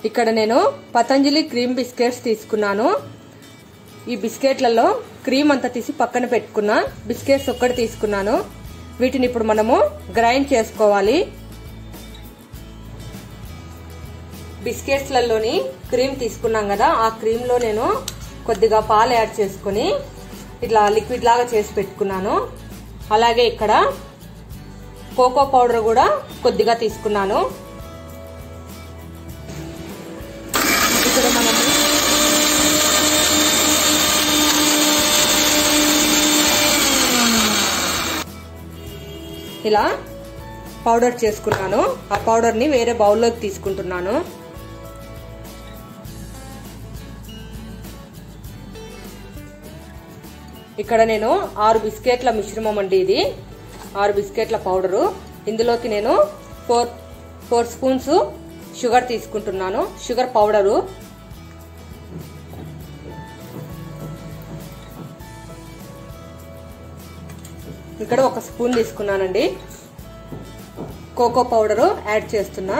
ఇక్కడ నేను Patanjali cream biscuits తీసుకున్నాను ఈ బిస్కెట్లలో క్రీమ్ అంతా తీసి పక్కన పెట్టుకున్నా బిస్కెట్స్ ఒక్కటి తీసుకున్నాను వీటిని ఇప్పుడు మనము గ్రైండ్ చేసుకోవాలి బిస్కెట్స్లలోని క్రీమ్ తీసుకున్నాం కదా ఆ క్రీమ్లో నేను కొద్దిగా పాలు యాడ్ చేసుకుని ఇట్లా లిక్విడ్ లాగా చేసి పెట్టుకున్నాను అలాగే ఇక్కడ కోకో పౌడర్ కూడా కొద్దిగా తీసుకున్నాను ఇక్కడ మనము ఇలా పౌడర్ చేసుకున్నాను ఆ పౌడర్ని వేరే బౌల్లోకి తీసుకుంటున్నాను ఇక్కడ నేను ఆరు బిస్కెట్ల మిశ్రమం అండి ఇది ఆరు బిస్కెట్ల పౌడరు ఇందులోకి నేను ఫోర్ ఫోర్ స్పూన్స్ షుగర్ తీసుకుంటున్నాను షుగర్ పౌడరు ఇక్కడ ఒక స్పూన్ తీసుకున్నానండి కోకో పౌడరు యాడ్ చేస్తున్నా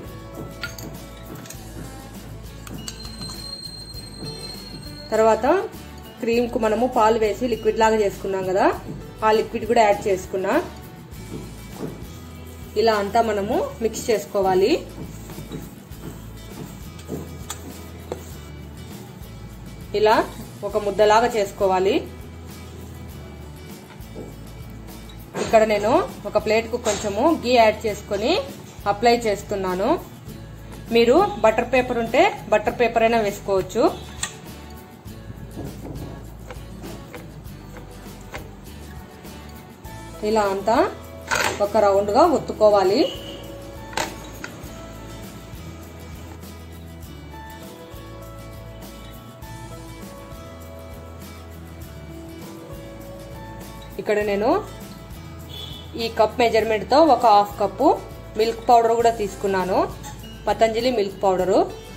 తర్వాత క్రీమ్కు మనము పాలు వేసి లిక్విడ్ లాగా చేసుకున్నాం కదా ఆ లిక్విడ్ కూడా యాడ్ చేసుకున్నా ఇలా అంతా మనము మిక్స్ చేసుకోవాలి ఇలా ఒక ముద్దలాగా చేసుకోవాలి ఇక్కడ నేను ఒక ప్లేట్కు కొంచెము గీ యాడ్ చేసుకొని అప్లై చేస్తున్నాను మీరు బటర్ పేపర్ ఉంటే బటర్ పేపర్ అయినా వేసుకోవచ్చు ఇలా అంతా ఒక రౌండ్గా ఒత్తుకోవాలి ఇక్కడ నేను ఈ కప్ మెజర్మెంట్తో ఒక హాఫ్ కప్పు మిల్క్ పౌడర్ కూడా తీసుకున్నాను పతంజలి మిల్క్ పౌడరు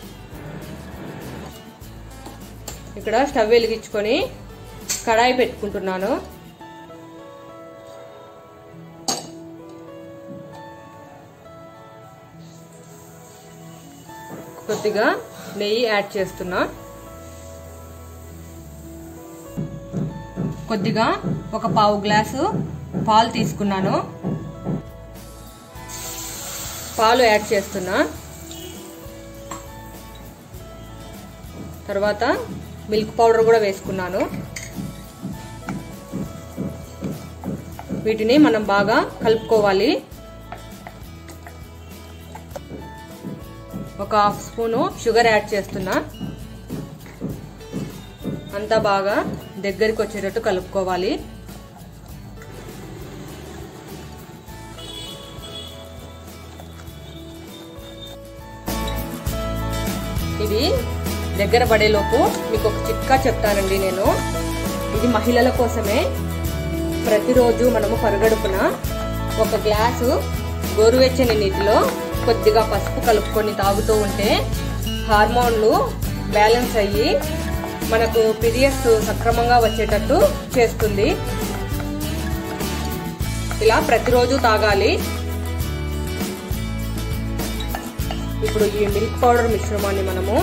ఇక్కడ స్టవ్ వెలిగించుకొని కడాయి పెట్టుకుంటున్నాను కొద్దిగా నెయ్యి యాడ్ చేస్తున్నా కొద్దిగా ఒక పావు గ్లాసు పాలు తీసుకున్నాను పాలు యాడ్ చేస్తున్నా తర్వాత మిల్క్ పౌడర్ కూడా వేసుకున్నాను వీటిని మనం బాగా కలుపుకోవాలి ఒక హాఫ్ స్పూను షుగర్ యాడ్ చేస్తున్నా అంతా బాగా దగ్గరికి వచ్చేటట్టు కలుపుకోవాలి ఇది దగ్గర పడేలోపు మీకు ఒక చిట్కా చెప్తానండి నేను ఇది మహిళల కోసమే ప్రతిరోజు మనము పరగడుపున ఒక గ్లాసు గోరువెచ్చని నీటిలో కొద్దిగా పసుపు కలుపుకొని తాగుతూ ఉంటే హార్మోన్లు బ్యాలెన్స్ అయ్యి మనకు పీరియడ్స్ సక్రమంగా వచ్చేటట్టు చేస్తుంది ఇలా ప్రతిరోజు తాగాలి ఇప్పుడు ఈ మిల్క్ పౌడర్ మిశ్రమాన్ని మనము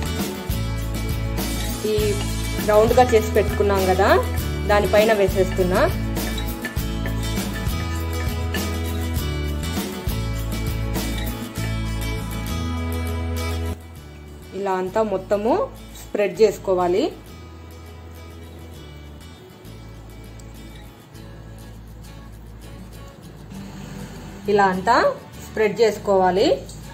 ఈ రౌండ్గా చేసి పెట్టుకున్నాం కదా దానిపైన వేసేస్తున్నా ఇలా అంతా మొత్తము స్ప్రెడ్ చేసుకోవాలి ఇలా అంతా స్ప్రెడ్ చేసుకోవాలి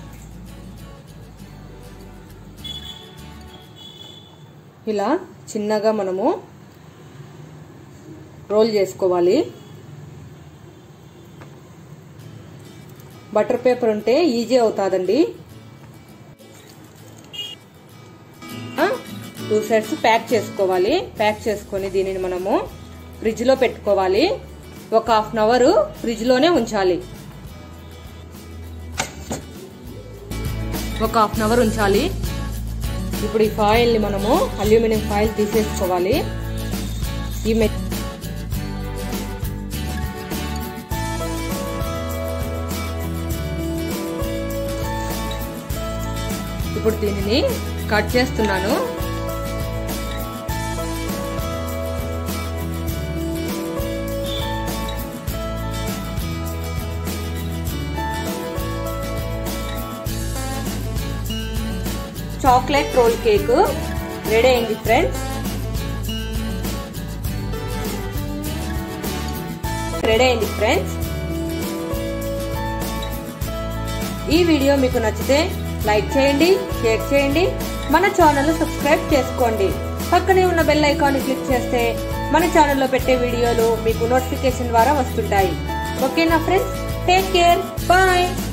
ఇలా చిన్నగా మనము రోల్ చేసుకోవాలి బటర్ పేపర్ ఉంటే ఈజీ అవుతాదండి టూ సైడ్స్ ప్యాక్ చేసుకోవాలి ప్యాక్ చేసుకొని దీనిని మనము ఫ్రిడ్జ్లో పెట్టుకోవాలి ఒక హాఫ్ అన్ అవర్ ఫ్రిడ్జ్లోనే ఉంచాలి ఒక హాఫ్ అన్ అవర్ ఉంచాలి ఇప్పుడు ఈ ఫాయిల్ని మనము అల్యూమినియం ఫాయిల్ తీసేసుకోవాలి ఈ మె ఇప్పుడు దీనిని కట్ చేస్తున్నాను చాక్లెట్ రోల్ కేక్ రెడీ అయింది ఫ్రెండ్స్ రెడీ అయింది ఫ్రెండ్స్ ఈ వీడియో మీకు నచ్చితే లైక్ చేయండి షేర్ చేయండి మన ఛానల్ సబ్స్క్రైబ్ చేసుకోండి పక్కనే ఉన్న బెల్ ఐకాన్ క్లిక్ చేస్తే మన ఛానల్లో పెట్టే వీడియోలు మీకు నోటిఫికేషన్ ద్వారా వస్తుంటాయి ఓకేనా ఫ్రెండ్స్ టేక్ కేర్ బాయ్